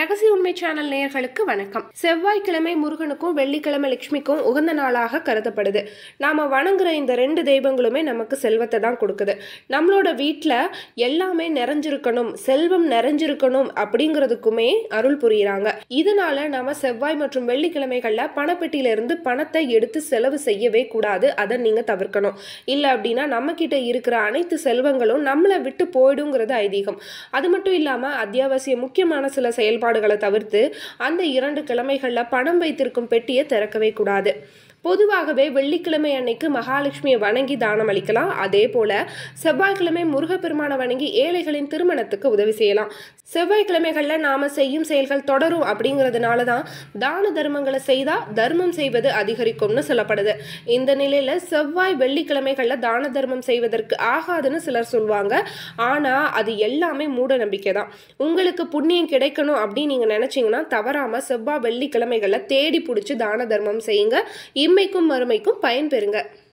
ரகசிய உண்மை சேனல் நேயர்களுக்கு வணக்கம் செவ்வாய்க்கிழமை முருகனுக்கும் வெள்ளிக்கிழமை லட்சுமிக்கும் உகந்த நாளாக கருதப்படுது நாம வணங்குற இந்த ரெண்டு தெய்வங்களுமே நமக்கு செல்வத்தை தான் கொடுக்குது நம்மளோட வீட்டில் எல்லாமே நிறைஞ்சிருக்கணும் செல்வம் நிறைஞ்சிருக்கணும் அப்படிங்கிறதுக்குமே அருள் புரியுறாங்க இதனால நாம செவ்வாய் மற்றும் வெள்ளிக்கிழமைகளில் பணப்பெட்டியில இருந்து பணத்தை எடுத்து செலவு செய்யவே கூடாது அதை நீங்க தவிர்க்கணும் இல்லை அப்படின்னா நம்ம கிட்ட இருக்கிற அனைத்து செல்வங்களும் நம்மளை விட்டு போயிடுங்கிறது ஐதீகம் அது மட்டும் இல்லாமல் அத்தியாவசிய முக்கியமான சில செயல்பாடுகளை தவிர்த்து அந்த இரண்டு கிழமைகளில் பணம் வைத்திருக்கும் பெட்டியை திறக்கவே கூடாது பொதுவாகவே வெள்ளிக்கிழமை அன்னைக்கு மகாலட்சுமியை வணங்கி தானம் அளிக்கலாம் அதே போல செவ்வாய்க்கிழமை முருகப்பெருமானை வணங்கி ஏழைகளின் திருமணத்துக்கு உதவி செய்யலாம் செவ்வாய்க்கிழமைகளில் நாம செய்யும் செயல்கள் தொடரும் அப்படிங்கிறதுனால தான் தான தர்மங்களை செய்தா தர்மம் செய்வது அதிகரிக்கும்னு சொல்லப்படுது இந்த நிலையில செவ்வாய் வெள்ளிக்கிழமைகளில் தான தர்மம் செய்வதற்கு ஆகாதுன்னு சிலர் சொல்லுவாங்க ஆனா அது எல்லாமே மூட நம்பிக்கை தான் உங்களுக்கு புண்ணியம் கிடைக்கணும் அப்படின்னு நீங்க நினைச்சீங்கன்னா தவறாம செவ்வாய் வெள்ளிக்கிழமைகளில் தேடி பிடிச்சி தான தர்மம் செய்யுங்க இம்மைக்கும் மறுமைக்கும் பயன் பெறுங்க